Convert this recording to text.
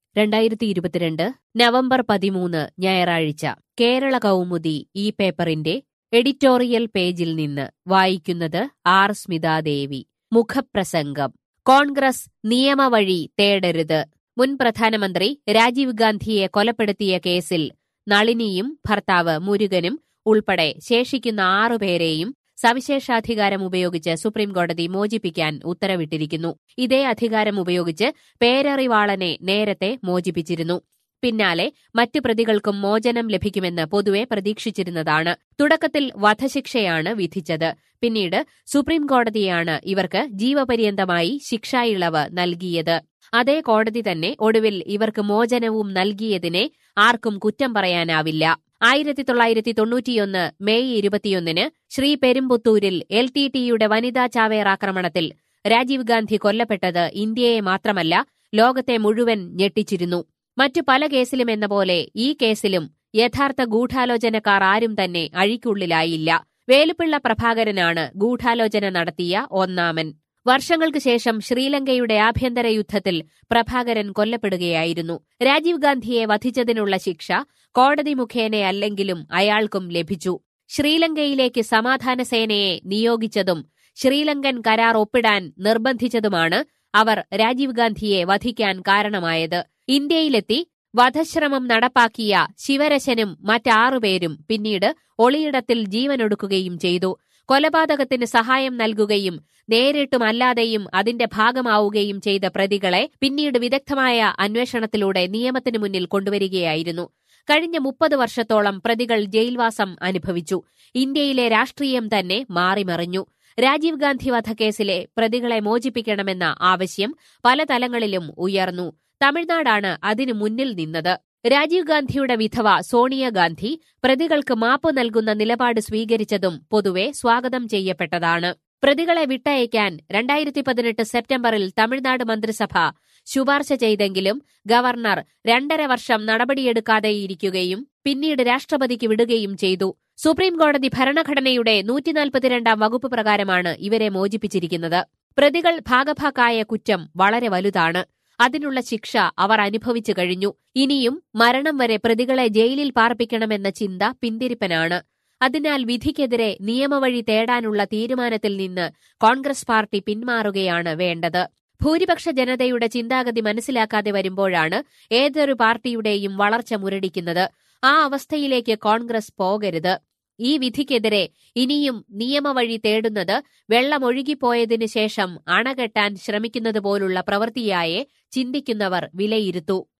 രണ്ടായിരത്തി ഇരുപത്തിരണ്ട് നവംബർ പതിമൂന്ന് ഞായറാഴ്ച കേരള കൗമുദി ഈ പേപ്പറിന്റെ എഡിറ്റോറിയൽ പേജിൽ നിന്ന് വായിക്കുന്നത് ആർ സ്മിതാദേവി മുഖപ്രസംഗം കോൺഗ്രസ് നിയമവഴി തേടരുത് മുൻ പ്രധാനമന്ത്രി രാജീവ് ഗാന്ധിയെ കൊലപ്പെടുത്തിയ കേസിൽ നളിനിയും ഭർത്താവ് മുരുകനും ഉൾപ്പെടെ ശേഷിക്കുന്ന ആറുപേരെയും സവിശേഷാധികാരം ഉപയോഗിച്ച് സുപ്രീംകോടതി മോചിപ്പിക്കാൻ ഉത്തരവിട്ടിരിക്കുന്നു ഇതേ അധികാരം ഉപയോഗിച്ച് പേരറിവാളനെ നേരത്തെ മോചിപ്പിച്ചിരുന്നു പിന്നാലെ മറ്റ് പ്രതികൾക്കും മോചനം ലഭിക്കുമെന്ന് പൊതുവെ പ്രതീക്ഷിച്ചിരുന്നതാണ് തുടക്കത്തിൽ വധശിക്ഷയാണ് വിധിച്ചത് പിന്നീട് സുപ്രീംകോടതിയാണ് ഇവർക്ക് ജീവപര്യന്തമായി ശിക്ഷാ ഇളവ് നൽകിയത് അതേ കോടതി തന്നെ ഒടുവിൽ ഇവർക്ക് മോചനവും നൽകിയതിനെ ആർക്കും കുറ്റം പറയാനാവില്ല ആയിരത്തി തൊള്ളായിരത്തി തൊണ്ണൂറ്റിയൊന്ന് മെയ് ഇരുപത്തിയൊന്നിന് ശ്രീ പെരുമ്പുത്തൂരിൽ എൽ ടി ടിയുടെ വനിതാ ചാവേർ ആക്രമണത്തിൽ രാജീവ് ഗാന്ധി കൊല്ലപ്പെട്ടത് ഇന്ത്യയെ മാത്രമല്ല ലോകത്തെ മുഴുവൻ ഞെട്ടിച്ചിരുന്നു മറ്റു പല കേസിലും എന്ന പോലെ ഈ കേസിലും യഥാർത്ഥ ഗൂഢാലോചനക്കാർ ആരും തന്നെ അഴിക്കുള്ളിലായില്ല വേലുപ്പിള്ള പ്രഭാകരനാണ് ഗൂഢാലോചന നടത്തിയ ഒന്നാമൻ വർഷങ്ങൾക്ക് ശേഷം ശ്രീലങ്കയുടെ ആഭ്യന്തര യുദ്ധത്തിൽ പ്രഭാകരൻ കൊല്ലപ്പെടുകയായിരുന്നു രാജീവ് ഗാന്ധിയെ വധിച്ചതിനുള്ള ശിക്ഷ കോടതി മുഖേനയല്ലെങ്കിലും അയാൾക്കും ലഭിച്ചു ശ്രീലങ്കയിലേക്ക് സമാധാന സേനയെ നിയോഗിച്ചതും ശ്രീലങ്കൻ കരാർ ഒപ്പിടാൻ നിർബന്ധിച്ചതുമാണ് അവർ രാജീവ് ഗാന്ധിയെ വധിക്കാൻ കാരണമായത് ഇന്ത്യയിലെത്തി വധശ്രമം നടപ്പാക്കിയ ശിവരശനും മറ്റാറുപേരും പിന്നീട് ഒളിയിടത്തിൽ ജീവനൊടുക്കുകയും ചെയ്തു കൊലപാതകത്തിന് സഹായം നൽകുകയും നേരിട്ടുമല്ലാതെയും അതിന്റെ ഭാഗമാവുകയും ചെയ്ത പ്രതികളെ പിന്നീട് വിദഗ്ധമായ അന്വേഷണത്തിലൂടെ നിയമത്തിനു മുന്നിൽ കൊണ്ടുവരികയായിരുന്നു കഴിഞ്ഞ മുപ്പത് വർഷത്തോളം പ്രതികൾ ജയിൽവാസം അനുഭവിച്ചു ഇന്ത്യയിലെ രാഷ്ട്രീയം തന്നെ മാറിമറിഞ്ഞു രാജീവ് ഗാന്ധി വധക്കേസിലെ പ്രതികളെ മോചിപ്പിക്കണമെന്ന ആവശ്യം പല തലങ്ങളിലും ഉയർന്നു തമിഴ്നാടാണ് അതിനു മുന്നിൽ നിന്നത് രാജീവ് ഗാന്ധിയുടെ വിധവ സോണിയാഗാന്ധി പ്രതികൾക്ക് മാപ്പ് നൽകുന്ന നിലപാട് സ്വീകരിച്ചതും പൊതുവെ സ്വാഗതം ചെയ്യപ്പെട്ടതാണ് പ്രതികളെ വിട്ടയക്കാൻ രണ്ടായിരത്തി പതിനെട്ട് സെപ്റ്റംബറിൽ തമിഴ്നാട് മന്ത്രിസഭ ശുപാർശ ചെയ്തെങ്കിലും ഗവർണർ രണ്ടര വർഷം നടപടിയെടുക്കാതെയിരിക്കുകയും പിന്നീട് രാഷ്ട്രപതിക്ക് വിടുകയും ചെയ്തു സുപ്രീംകോടതി ഭരണഘടനയുടെ നൂറ്റിനാൽപ്പത്തിരണ്ടാം വകുപ്പ് പ്രകാരമാണ് ഇവരെ മോചിപ്പിച്ചിരിക്കുന്നത് പ്രതികൾ ഭാഗഭാക്കായ കുറ്റം വളരെ വലുതാണ് അതിനുള്ള ശിക്ഷ അവർ അനുഭവിച്ചു കഴിഞ്ഞു ഇനിയും മരണം വരെ പ്രതികളെ ജയിലിൽ പാർപ്പിക്കണമെന്ന ചിന്ത പിന്തിരിപ്പനാണ് അതിനാൽ വിധിക്കെതിരെ നിയമവഴി തേടാനുള്ള തീരുമാനത്തിൽ നിന്ന് കോൺഗ്രസ് പാർട്ടി പിന്മാറുകയാണ് വേണ്ടത് ഭൂരിപക്ഷ ജനതയുടെ ചിന്താഗതി മനസ്സിലാക്കാതെ വരുമ്പോഴാണ് ഏതൊരു പാർട്ടിയുടെയും വളർച്ച മുരടിക്കുന്നത് ആ അവസ്ഥയിലേക്ക് കോൺഗ്രസ് പോകരുത് ഈ വിധിക്കെതിരെ ഇനിയും നിയമവഴി തേടുന്നത് വെള്ളമൊഴുകിപ്പോയതിനു ശേഷം അണകെട്ടാൻ ശ്രമിക്കുന്നതുപോലുള്ള പ്രവൃത്തിയായേ ചിന്തിക്കുന്നവർ വിലയിരുത്തൂ